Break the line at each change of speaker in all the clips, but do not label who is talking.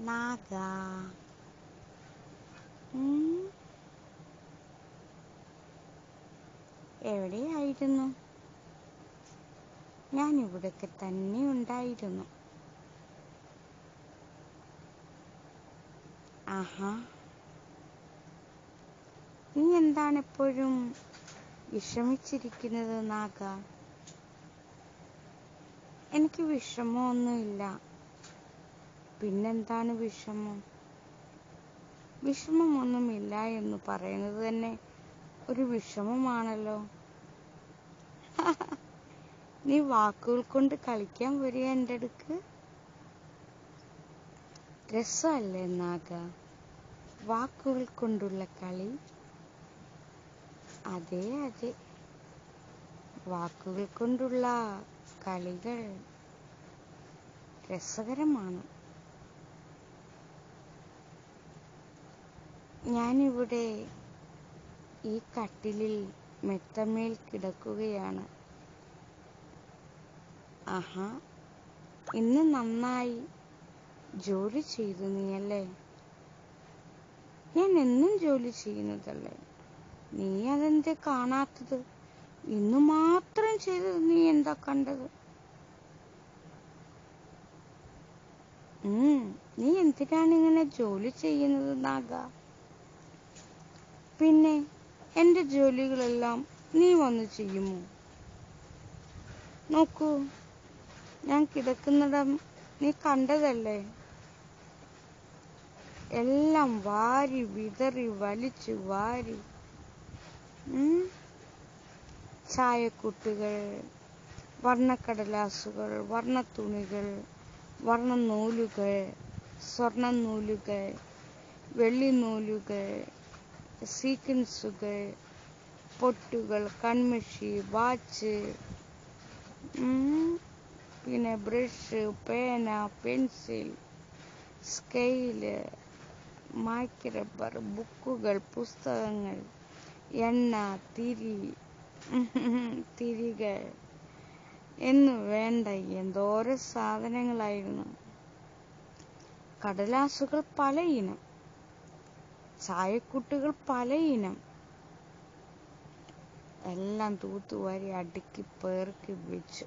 നാഗ ഉം. എവിടെയായിരുന്നു ഞാൻ ഇവിടൊക്കെ തന്നെ ഉണ്ടായിരുന്നു ആഹാ നീ എന്താണ് എപ്പോഴും വിഷമിച്ചിരിക്കുന്നത് നാഗ എനിക്ക് വിഷമമൊന്നുമില്ല പിന്നെന്താണ് വിഷമം വിഷമമൊന്നുമില്ല എന്ന് പറയുന്നത് തന്നെ ഒരു വിഷമമാണല്ലോ നീ വാക്കുകൾ കൊണ്ട് കളിക്കാൻ വരിക എൻ്റെ അടുക്ക് രസമല്ലേ നാഗ വാക്കുകൾ കൊണ്ടുള്ള കളി അതെ അതെ വാക്കുകൾ കൊണ്ടുള്ള കളികൾ രസകരമാണ് ഞാനിവിടെ ഈ കട്ടിലിൽ മെത്തമേൽ കിടക്കുകയാണ് ആഹാ ഇന്ന് നന്നായി ജോലി ചെയ്തു നീയല്ലേ ഞാൻ എന്നും ജോലി ചെയ്യുന്നതല്ലേ നീ അതെന്താ കാണാത്തത് ഇന്ന് മാത്രം ചെയ്തത് നീ എന്താ കണ്ടത് ഉം നീ എന്തിനാണ് ഇങ്ങനെ ജോലി ചെയ്യുന്നത് നാഗ പിന്നെ എന്റെ ജോലികളെല്ലാം നീ വന്ന് ചെയ്യുമോ നോക്കൂ ഞാൻ കിടക്കുന്നിടം നീ കണ്ടതല്ലേ എല്ലാം വാരി വിതറി വലിച്ചു വാരി ഉം. ചായക്കുട്ടികൾ വർണ്ണക്കടലാസുകൾ വർണ്ണത്തുണികൾ വർണ്ണനൂലുകൾ സ്വർണ്ണ നൂലുകൾ വെള്ളി നൂലുകൾ സീക്വൻസുകൾ പൊട്ടുകൾ കൺമഷി വാച്ച് ഉം, പിന്നെ ബ്രഷ് പേന പെൻസിൽ സ്കെയില് മായ്ക്ക് റബ്ബർ ബുക്കുകൾ പുസ്തകങ്ങൾ എണ്ണ തിരി തിരികൾ എന്ന് വേണ്ട എന്തോരം സാധനങ്ങളായിരുന്നു കടലാസുകൾ പല ഇനം ചായക്കുട്ടികൾ പല ഇനം എല്ലാം തൂത്തുവാരി അടുക്കി പേർക്കി വെച്ചു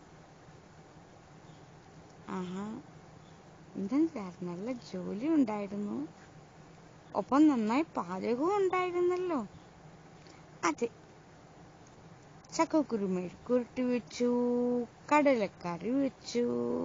ആഹാ എന്തെന്താ നല്ല ജോലി ഉണ്ടായിരുന്നു ഒപ്പം നന്നായി പാചകവും ഉണ്ടായിരുന്നല്ലോ അതെ ചക്കക്കുരു മെഴുക്കുരുട്ടി വെച്ചു കടലക്കറി വെച്ചു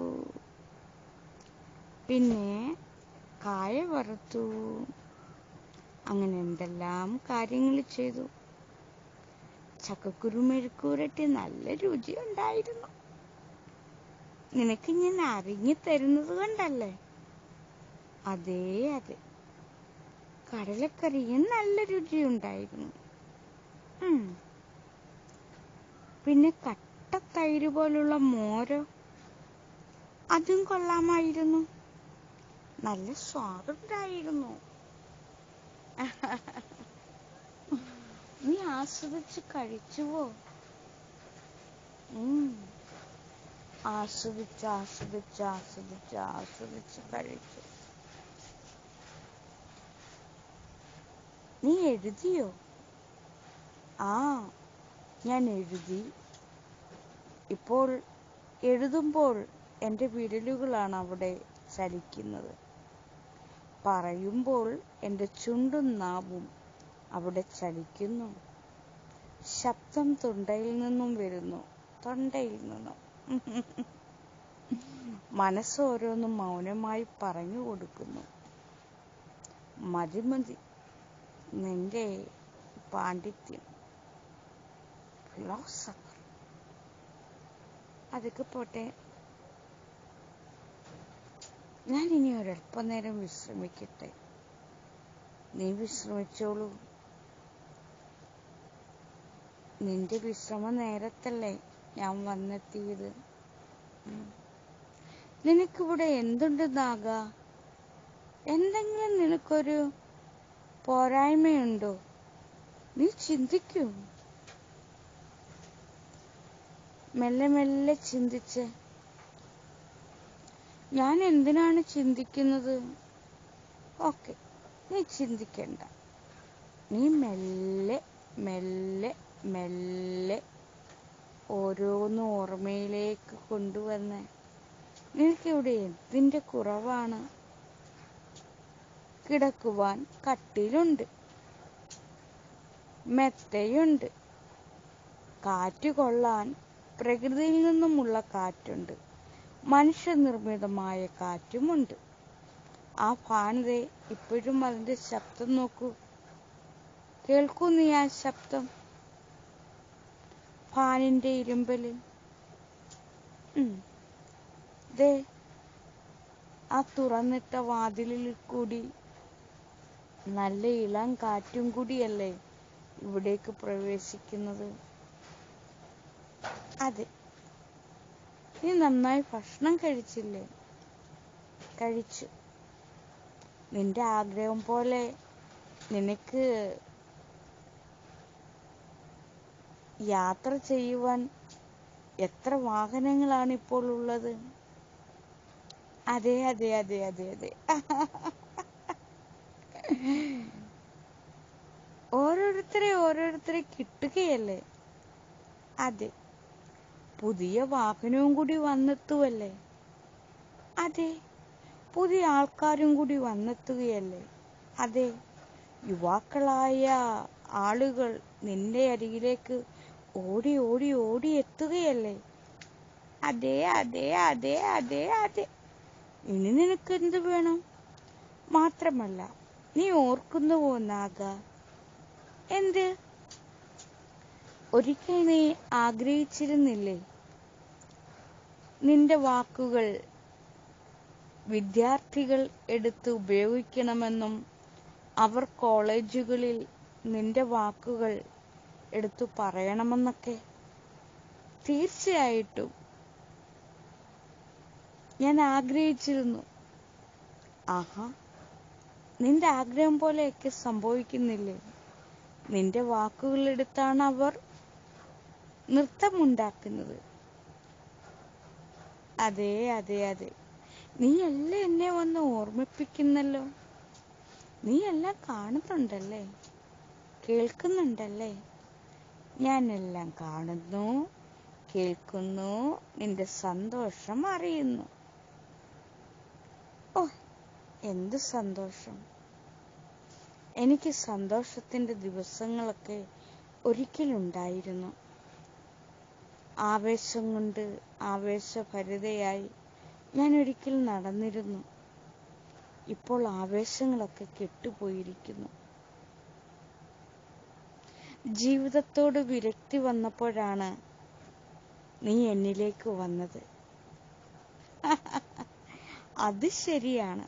പിന്നെ കായ വറുത്തു അങ്ങനെ എന്തെല്ലാം കാര്യങ്ങൾ ചെയ്തു ചക്കക്കുരു മെഴുക്കുരട്ടി നല്ല രുചി ഉണ്ടായിരുന്നു നിനക്ക് ഞാൻ അറിഞ്ഞു തരുന്നത് കൊണ്ടല്ലേ അതെ അതെ കടലക്കറിയും നല്ല രുചിയുണ്ടായിരുന്നു ഉം. പിന്നെ കട്ട തൈര് പോലുള്ള മോരോ അതും കൊള്ളാമായിരുന്നു നല്ല സ്വാദുണ്ടായിരുന്നു നീ ആസ്വദിച്ച് കഴിച്ചുവോ ഉം. ആസ്വദിച്ച് ആസ്വദിച്ച് ആസ്വദിച്ച് ആസ്വദിച്ച് കഴിച്ചു നീ എഴുതിയോ ആ ഞാൻ എഴുതി ഇപ്പോൾ എഴുതുമ്പോൾ എൻ്റെ വിരലുകളാണ് അവിടെ ചലിക്കുന്നത് പറയുമ്പോൾ എൻ്റെ ചുണ്ടും നാവും അവിടെ ചലിക്കുന്നു ശബ്ദം തൊണ്ടയിൽ നിന്നും വരുന്നു തൊണ്ടയിൽ നിന്നും മനസ്സ് ഓരോന്നും മൗനമായി പറഞ്ഞു കൊടുക്കുന്നു മതി മതി നിന്റെ പാണ്ഡിത്യം ഫിലോസഫർ അതൊക്കെ പോട്ടെ ഞാൻ ഇനി ഒരല്പം നേരം വിശ്രമിക്കട്ടെ നീ വിശ്രമിച്ചോളൂ നിന്റെ വിശ്രമ നേരത്തല്ലേ ഞാൻ വന്നെത്തിയത് ഉം. നിനക്കിവിടെ എന്തുണ്ട് നാഗ എന്തെങ്കിലും നിനക്കൊരു പോരായ്മയുണ്ടോ നീ ചിന്തിക്കൂ മെല്ലെ മെല്ലെ ചിന്തിച്ച് ഞാൻ എന്തിനാണ് ചിന്തിക്കുന്നത് ഓക്കെ നീ ചിന്തിക്കണ്ട നീ മെല്ലെ മെല്ലെ മെല്ലെ ഓരോന്ന് ഓർമ്മയിലേക്ക് കൊണ്ടുവന്ന് നിനക്കിവിടെ എന്തിന്റെ കുറവാണ് കിടക്കുവാൻ കട്ടിലുണ്ട് മെത്തയുണ്ട് കാറ്റ് കൊള്ളാൻ പ്രകൃതിയിൽ നിന്നുമുള്ള കാറ്റുണ്ട് മനുഷ്യനിർമ്മിതമായ കാറ്റുമുണ്ട് ആ ഫാനിതെ ഇപ്പോഴും അതിന്റെ ശബ്ദം നോക്കൂ കേൾക്കൂ നീ ആ ശബ്ദം ഫാനിന്റെ ഇരുമ്പല് ഉം. ദേ ആ തുറന്നിട്ട വാതിലിൽ കൂടി നല്ല ഇളം കാറ്റും കൂടിയല്ലേ ഇവിടേക്ക് പ്രവേശിക്കുന്നത് അതെ നീ നന്നായി ഭക്ഷണം കഴിച്ചില്ലേ കഴിച്ചു നിന്റെ ആഗ്രഹം പോലെ നിനക്ക് യാത്ര ചെയ്യുവാൻ എത്ര വാഹനങ്ങളാണ് ഇപ്പോൾ ഉള്ളത് അതെ അതെ അതെ അതെ അതെ ഓരോരുത്തരെ ഓരോരുത്തരെ കിട്ടുകയല്ലേ അതെ പുതിയ വാഹനവും കൂടി വന്നെത്തുവല്ലേ അതെ പുതിയ ആൾക്കാരും കൂടി വന്നെത്തുകയല്ലേ അതെ യുവാക്കളായ ആളുകൾ നിന്റെ അരികിലേക്ക് ഓടി ഓടി ഓടി എത്തുകയല്ലേ അതെ അതെ അതെ അതെ അതെ ഇനി നിനക്ക് എന്ത് വേണം മാത്രമല്ല നീ ഓർക്കുന്നുവോ നാഗ എന്ത് ഒരിക്കൽ നീ ആഗ്രഹിച്ചിരുന്നില്ലേ നിന്റെ വാക്കുകൾ വിദ്യാർത്ഥികൾ എടുത്ത് ഉപയോഗിക്കണമെന്നും അവർ കോളേജുകളിൽ നിന്റെ വാക്കുകൾ എടുത്തു പറയണമെന്നൊക്കെ തീർച്ചയായിട്ടും ഞാൻ ആഗ്രഹിച്ചിരുന്നു ആഹാ നിന്റെ ആഗ്രഹം പോലെയൊക്കെ സംഭവിക്കുന്നില്ലേ നിന്റെ വാക്കുകൾ എടുത്താണ് അവർ നൃത്തമുണ്ടാക്കുന്നത് അതെ അതെ അതെ നീ എല്ലാം എന്നെ വന്ന് ഓർമ്മിപ്പിക്കുന്നല്ലോ നീ എല്ലാം കാണുന്നുണ്ടല്ലേ കേൾക്കുന്നുണ്ടല്ലേ ഞാൻ എല്ലാം കാണുന്നു കേൾക്കുന്നു നിന്റെ സന്തോഷം അറിയുന്നു ഓ എന്ത് സന്തോഷം എനിക്ക് സന്തോഷത്തിന്റെ ദിവസങ്ങളൊക്കെ ഒരിക്കലുണ്ടായിരുന്നു ആവേശം കൊണ്ട് ആവേശഭരിതയായി ഞാൻ ഒരിക്കൽ നടന്നിരുന്നു ഇപ്പോൾ ആവേശങ്ങളൊക്കെ കെട്ടുപോയിരിക്കുന്നു ജീവിതത്തോട് വിരക്തി വന്നപ്പോഴാണ് നീ എന്നിലേക്ക് വന്നത് അത് ശരിയാണ്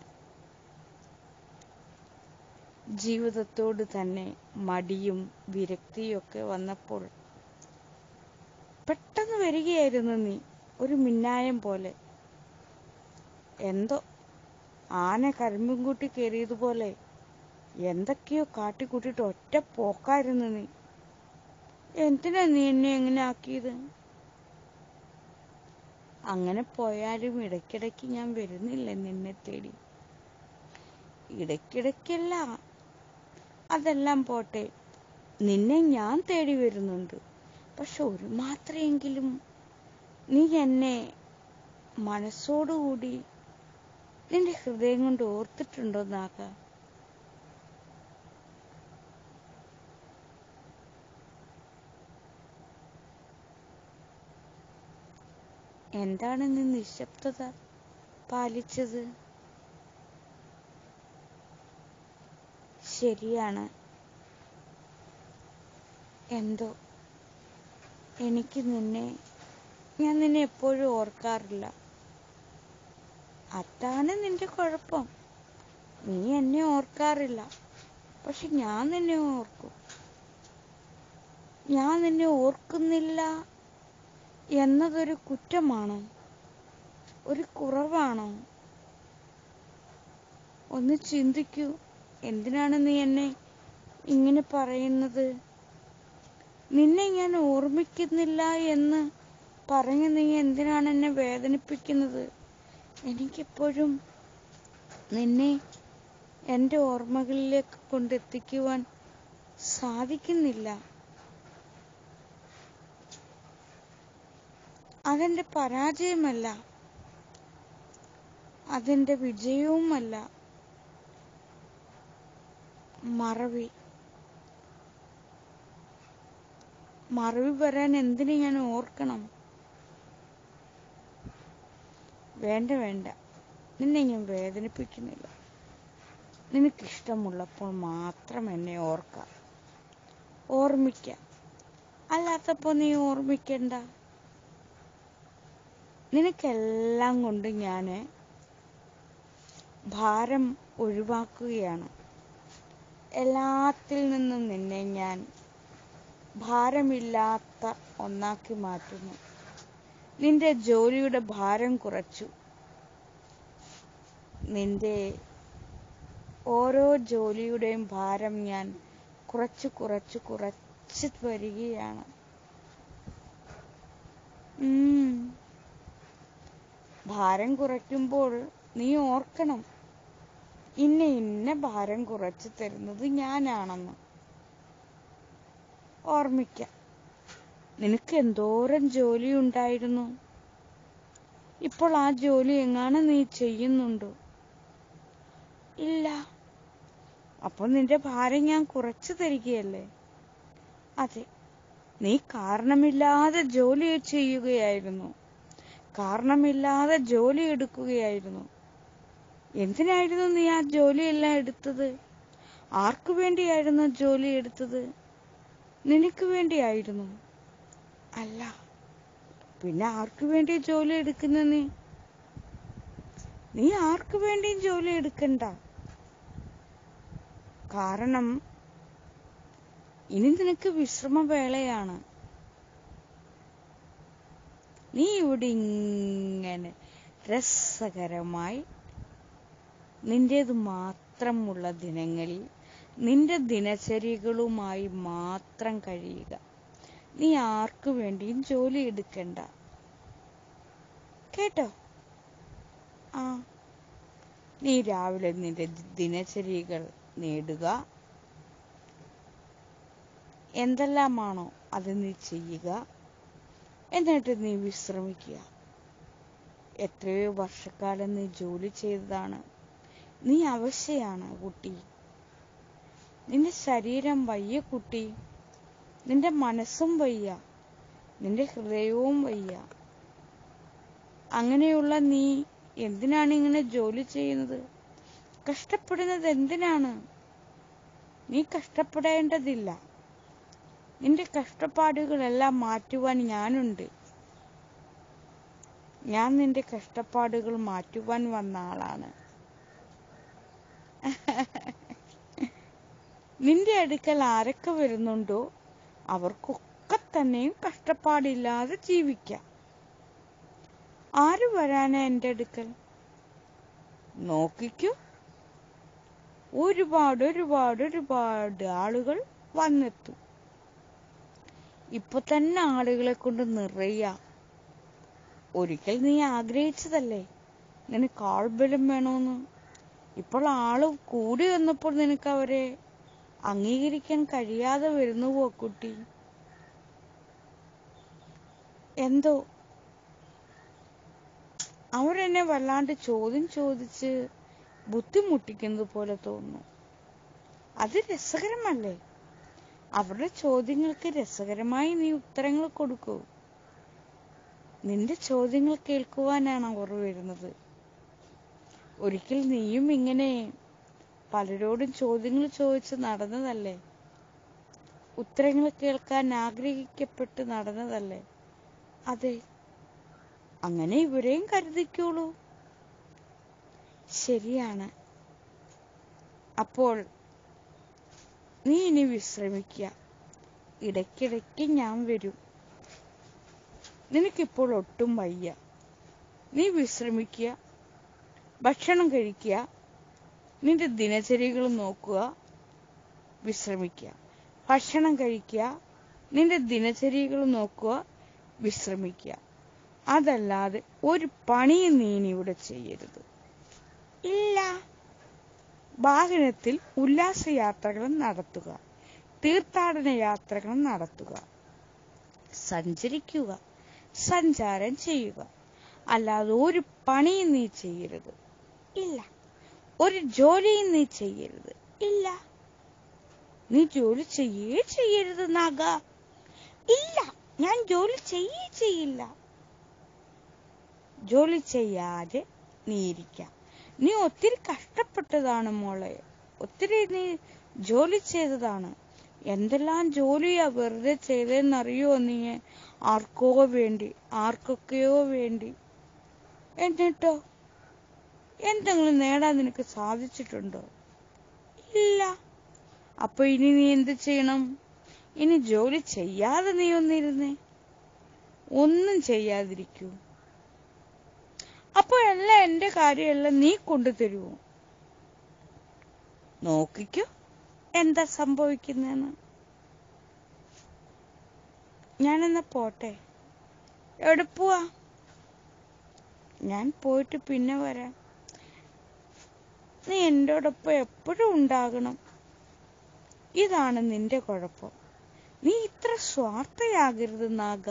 ജീവിതത്തോട് തന്നെ മടിയും വിരക്തിയും ഒക്കെ വന്നപ്പോൾ പെട്ടെന്ന് വരികയായിരുന്നു നീ ഒരു മിന്നായം പോലെ എന്തോ ആന കരിമ്പും കൂട്ടി കയറിയതുപോലെ എന്തൊക്കെയോ കാട്ടിക്കൂട്ടിട്ട് ഒറ്റ പോക്കായിരുന്നു നീ എന്തിനാ നീ എന്നെ എങ്ങനെ ആക്കിയത് അങ്ങനെ പോയാലും ഇടയ്ക്കിടയ്ക്ക് ഞാൻ വരുന്നില്ല നിന്നെ തേടി ഇടയ്ക്കിടയ്ക്കല്ല അതെല്ലാം പോട്ടെ നിന്നെ ഞാൻ തേടി വരുന്നുണ്ട് പക്ഷെ ഒരു മാത്രമെങ്കിലും നീ എന്നെ മനസ്സോടുകൂടി നിന്റെ ഹൃദയം കൊണ്ട് ഓർത്തിട്ടുണ്ടോ നാഗ എന്താണ് നീ നിശബ്ദത പാലിച്ചത് ശരിയാണ് എന്തോ എനിക്ക് നിന്നെ ഞാൻ നിന്നെ എപ്പോഴും ഓർക്കാറില്ല അതാണ് നിന്റെ കുഴപ്പം നീ എന്നെ ഓർക്കാറില്ല പക്ഷെ ഞാൻ നിന്നെ ഓർക്കും ഞാൻ നിന്നെ ഓർക്കുന്നില്ല എന്നതൊരു കുറ്റമാണോ ഒരു കുറവാണോ ഒന്ന് ചിന്തിക്കൂ എന്തിനാണ് നീ എന്നെ ഇങ്ങനെ പറയുന്നത് നിന്നെ ഞാൻ ഓർമ്മിക്കുന്നില്ല എന്ന് പറഞ്ഞ് നീ എന്തിനാണ് എന്നെ വേദനിപ്പിക്കുന്നത് എനിക്കെപ്പോഴും നിന്നെ എൻ്റെ ഓർമ്മകളിലേക്ക് കൊണ്ടെത്തിക്കുവാൻ സാധിക്കുന്നില്ല അതെന്റെ പരാജയമല്ല അതെന്റെ വിജയവുമല്ല മറവി മറവി വരാൻ എന്തിനു ഞാൻ ഓർക്കണം വേണ്ട വേണ്ട നിന്നെ ഞാൻ വേദനിപ്പിക്കുന്നില്ല നിനക്കിഷ്ടമുള്ളപ്പോൾ മാത്രം എന്നെ ഓർക്കാം ഓർമ്മിക്കാം അല്ലാത്തപ്പോൾ നീ ഓർമ്മിക്കണ്ട നിനക്കെല്ലാം കൊണ്ട് ഞാൻ ഭാരം ഒഴിവാക്കുകയാണ് എല്ലാത്തിൽ നിന്നും നിന്നെ ഞാൻ ഭാരമില്ലാത്ത ഒന്നാക്കി മാറ്റുന്നു നിന്റെ ജോലിയുടെ ഭാരം കുറച്ചു നിന്റെ ഓരോ ജോലിയുടെയും ഭാരം ഞാൻ കുറച്ച് കുറച്ച് കുറച്ച് വരികയാണ് ഉം. ഭാരം കുറയ്ക്കുമ്പോൾ നീ ഓർക്കണം ഇന്ന ഇന്ന ഭാരം കുറച്ച് തരുന്നത് ഞാനാണെന്ന് ഓർമ്മിക്കാം നിനക്ക് എന്തോരം ജോലി ഉണ്ടായിരുന്നു ഇപ്പോൾ ആ ജോലി എങ്ങാണ് നീ ചെയ്യുന്നുണ്ടോ ഇല്ല അപ്പോൾ നിന്റെ ഭാരം ഞാൻ കുറച്ചു തരികയല്ലേ അതെ നീ കാരണമില്ലാതെ ജോലി ചെയ്യുകയായിരുന്നു കാരണമില്ലാതെ ജോലി എടുക്കുകയായിരുന്നു എന്തിനായിരുന്നു നീ ആ ജോലിയെല്ലാം എടുത്തത് ആർക്കു വേണ്ടിയായിരുന്നു ജോലി എടുത്തത് നിനക്ക് വേണ്ടിയായിരുന്നു അല്ല പിന്നെ ആർക്കു വേണ്ടി ജോലി എടുക്കുന്ന നീ നീ ആർക്കു വേണ്ടിയും ജോലി എടുക്കണ്ട കാരണം ഇനി നിനക്ക് വിശ്രമവേളയാണ് നീ ഇവിടെ ഇങ്ങനെ രസകരമായി നിന്റേത് മാത്രമുള്ള ദിനങ്ങളിൽ നിന്റെ ദിനചര്യകളുമായി മാത്രം കഴിയുക നീ ആർക്കു വേണ്ടിയും ജോലി എടുക്കണ്ട കേട്ടോ ആ നീ രാവിലെ നിന്റെ ദിനചര്യകൾ നേടുക എന്തെല്ലാമാണോ അത് നീ ചെയ്യുക എന്നിട്ട് നീ വിശ്രമിക്കുക എത്രയോ വർഷക്കാലം നീ ജോലി ചെയ്തതാണ് നീ അവശയാണ് കുട്ടി നിന്റെ ശരീരം വയ്യ കുട്ടി നിന്റെ മനസ്സും വയ്യ നിന്റെ ഹൃദയവും വയ്യ അങ്ങനെയുള്ള നീ എന്തിനാണ് ഇങ്ങനെ ജോലി ചെയ്യുന്നത് കഷ്ടപ്പെടുന്നത് എന്തിനാണ് നീ കഷ്ടപ്പെടേണ്ടതില്ല നിന്റെ കഷ്ടപ്പാടുകളെല്ലാം മാറ്റുവാൻ ഞാനുണ്ട് ഞാൻ നിന്റെ കഷ്ടപ്പാടുകൾ മാറ്റുവാൻ വന്ന ആളാണ് നിന്റെ അടുക്കൽ ആരൊക്കെ വരുന്നുണ്ടോ അവർക്കൊക്കെ തന്നെയും കഷ്ടപ്പാടില്ലാതെ ജീവിക്കാം ആര് വരാനാ എന്റെ അടുക്കൽ നോക്കിക്കൂ ഒരുപാട് ഒരുപാട് ഒരുപാട് ആളുകൾ വന്നെത്തും ഇപ്പൊ തന്നെ ആളുകളെ കൊണ്ട് നിറയ ഒരിക്കൽ നീ ആഗ്രഹിച്ചതല്ലേ നിനക്ക് ആൾബലം വേണോന്ന് ഇപ്പോൾ ആള് കൂടി വന്നപ്പോൾ നിനക്ക് അവരെ അംഗീകരിക്കാൻ കഴിയാതെ വരുന്നുവോ കുട്ടി എന്തോ അവരെന്നെ വല്ലാണ്ട് ചോദ്യം ചോദിച്ച് ബുദ്ധിമുട്ടിക്കുന്നത് പോലെ തോന്നുന്നു അത് രസകരമല്ലേ അവരുടെ ചോദ്യങ്ങൾക്ക് രസകരമായി നീ ഉത്തരങ്ങൾ കൊടുക്കൂ നിന്റെ ചോദ്യങ്ങൾ കേൾക്കുവാനാണ് അവർ വരുന്നത് ഒരിക്കൽ നീയും ഇങ്ങനെ പലരോടും ചോദ്യങ്ങൾ ചോദിച്ച് നടന്നതല്ലേ ഉത്തരങ്ങൾ കേൾക്കാൻ ആഗ്രഹിക്കപ്പെട്ട് നടന്നതല്ലേ അതെ അങ്ങനെ ഇവരെയും കരുതിക്കോളൂ ശരിയാണ് അപ്പോൾ നീ ഇനി വിശ്രമിക്കുക ഇടയ്ക്കിടയ്ക്ക് ഞാൻ വരും നിനക്കിപ്പോൾ ഒട്ടും വയ്യ നീ വിശ്രമിക്കുക ഭക്ഷണം കഴിക്കുക നിന്റെ ദിനചര്യകൾ നോക്കുക വിശ്രമിക്കുക ഭക്ഷണം കഴിക്കുക നിന്റെ ദിനചര്യകൾ നോക്കുക വിശ്രമിക്കുക അതല്ലാതെ ഒരു പണിയും നീ ഇനി ഇവിടെ ചെയ്യരുത് ഇല്ല വാഹനത്തിൽ ഉല്ലാസയാത്രകൾ നടത്തുക തീർത്ഥാടന യാത്രകൾ നടത്തുക സഞ്ചരിക്കുക സഞ്ചാരം ചെയ്യുക അല്ലാതെ ഒരു പണിയും നീ ചെയ്യരുത് ഇല്ല ഒരു ജോലിയും നീ ചെയ്യരുത് ഇല്ല നീ ജോലി ചെയ്യേ ചെയ്യരുത് നാഗ ഇല്ല ഞാൻ ജോലി ചെയ്യേ ചെയ്യില്ല ജോലി ചെയ്യാതെ നീ ഇരിക്കാം നീ ഒത്തിരി കഷ്ടപ്പെട്ടതാണ് മോളെ ഒത്തിരി നീ ജോലി ചെയ്തതാണ് എന്തെല്ലാം ജോലിയാ വെറുതെ ചെയ്തതെന്നറിയോ നീ ആർക്കോ വേണ്ടി ആർക്കൊക്കെയോ വേണ്ടി എന്നിട്ടോ എന്തെങ്കിലും നേടാൻ നിനക്ക് സാധിച്ചിട്ടുണ്ടോ ഇല്ല അപ്പൊ ഇനി നീ എന്ത് ചെയ്യണം ഇനി ജോലി ചെയ്യാതെ നീ ഒന്നിരുന്നേ ഒന്നും ചെയ്യാതിരിക്കൂ അപ്പൊ എല്ലാം എന്റെ കാര്യമെല്ലാം നീ കൊണ്ടുതരുമോ നോക്കിക്കോ എന്താ സംഭവിക്കുന്നെന്ന് ഞാനെന്നാ പോട്ടെ എവിടെ പോവാ ഞാൻ പോയിട്ട് പിന്നെ വരാം നീ എന്നോടൊപ്പം എപ്പോഴും ഉണ്ടാകണം ഇതാണ് നിന്റെ കുഴപ്പം നീ ഇത്ര സ്വാർത്ഥയാകരുത് നാഗ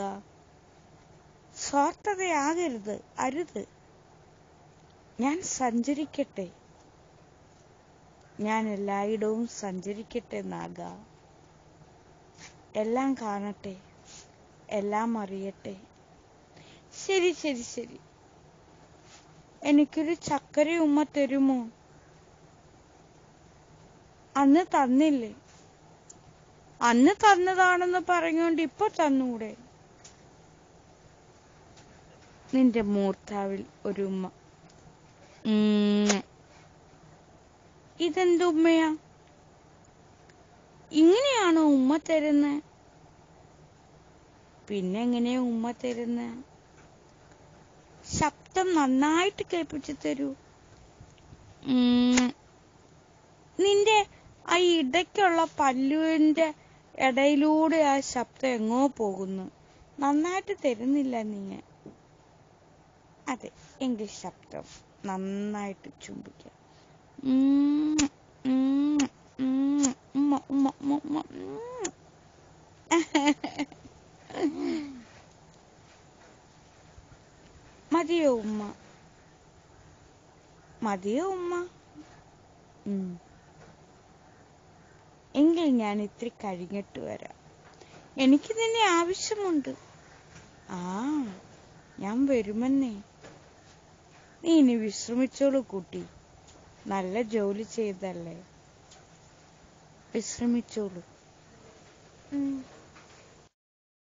സ്വാർത്ഥതയാകരുത് അരുത് ഞാൻ സഞ്ചരിക്കട്ടെ ഞാൻ എല്ലായിടവും സഞ്ചരിക്കട്ടെ നാഗ എല്ലാം കാണട്ടെ എല്ലാം അറിയട്ടെ ശരി ശരി ശരി എനിക്കൊരു ചക്കര ഉമ്മ തരുമോ അന്ന് തന്നില്ലേ അന്ന് തന്നതാണെന്ന് പറഞ്ഞുകൊണ്ട് ഇപ്പൊ തന്നൂടെ നിന്റെ മൂർത്താവിൽ ഒരു ഉമ്മ ഉം. ഇതെന്ത് ഉമ്മയാ ഇങ്ങനെയാണോ ഉമ്മ തരുന്നത് പിന്നെ എങ്ങനെയാ ഉമ്മ തരുന്നത് ശബ്ദം നന്നായിട്ട് കേൾപ്പിച്ചു തരൂ ഉം. നിന്റെ ആ ഇടയ്ക്കുള്ള പല്ലുവിന്റെ ഇടയിലൂടെ ആ ശബ്ദം എങ്ങോ പോകുന്നു നന്നായിട്ട് തരുന്നില്ല നീ അതെ എങ്കിൽ ശബ്ദം നന്നായിട്ട് ചുംബിക്കാം ഉം, ഉം, ഉം, ഉമ്മ, ഉമ്മ, ഉമ്മ, ഉമ്മ, ഉം. മതിയോ ഉമ്മ മതിയോ ഉമ്മ ഉം. എങ്കിൽ ഞാൻ ഇത്തിരി കഴിഞ്ഞിട്ട് വരാം എനിക്ക് നിന്നെ ആവശ്യമുണ്ട് ആ ഞാൻ വരുമെന്നേ നീ ഇനി വിശ്രമിച്ചോളൂ കുട്ടി നല്ല ജോലി ചെയ്തല്ലേ വിശ്രമിച്ചോളൂ ഉം